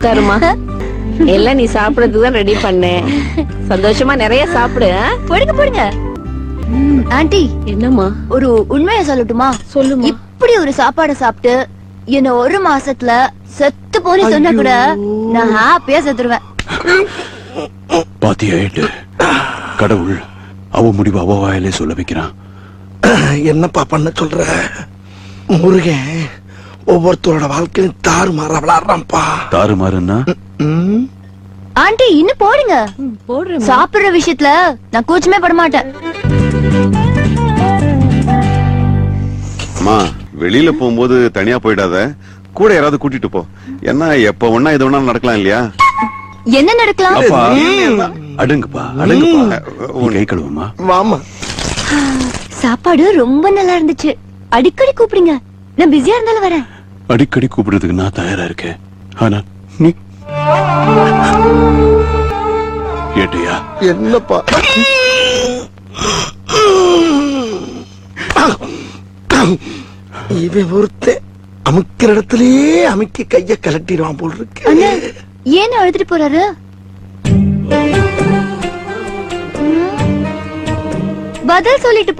உட்காருமா எல்லாம் நீ சாப்பிடறதுக்கு தான் ரெடி பண்ணேன் சந்தோஷமா நிறைய சாப்பிடு ஆ? போடுங்க போடுங்க ம், ஆண்டி என்னம்மா ஒரு உண்மையை சொல்லட்டுமா சொல்லுமா இப்படி ஒரு சாப்பாடு சாப்பிட்டு என்ன ஒரு மாசத்துல செத்து போனி சொன்னா கூட நான் ஹாப்பியா செத்துருவேன் பாத்தியா ஏட்டு கடவுள் அவ முடிவு அவ வாயிலே சொல்ல வைக்கிறான் என்னப்பா பண்ண சொல்ற முருகன் ஒவ்வொருத்தரோட வாழ்க்கையிலும் தாறு மாற விளாடுறான்ப்பா தாறுமாறுன்னா ம், ஆண்டி இன்னும் போடுங்க போடுறேன் சாப்பிடுற விஷயத்துல நான் கூச்சமே பட மாட்டேன் அம்மா வெளியில போகும்போது தனியா போயிடாத கூட யாராவது கூட்டிட்டு போ ஏன்னா எப்ப ஒண்ணா இது ஒண்ணா நடக்கலாம் இல்லையா என்ன நடக்கலாம் அப்பா அடுங்குப்பா அடுங்குப்பா உன் கை கழுவுமா வாமா சாப்பாடு ரொம்ப நல்லா இருந்துச்சு அடிக்கடி கூப்பிடுங்க நான் பிஸியா இருந்தாலும் வரேன் அடிக்கடி கூப்பிடுறதுக்கு நான் தயாரா இருக்கேன் ஆனா நீ ஏட்டையா என்னப்பா இவன் ஒருத்தன் அமுக்கிற இடத்துலயே அமுக்கி கைய கலட்டிடுவான் போல் இருக்கு அண்ணா ஏன் அழுதுட்டு போறாரு ம். பதில் சொல்லிட்டு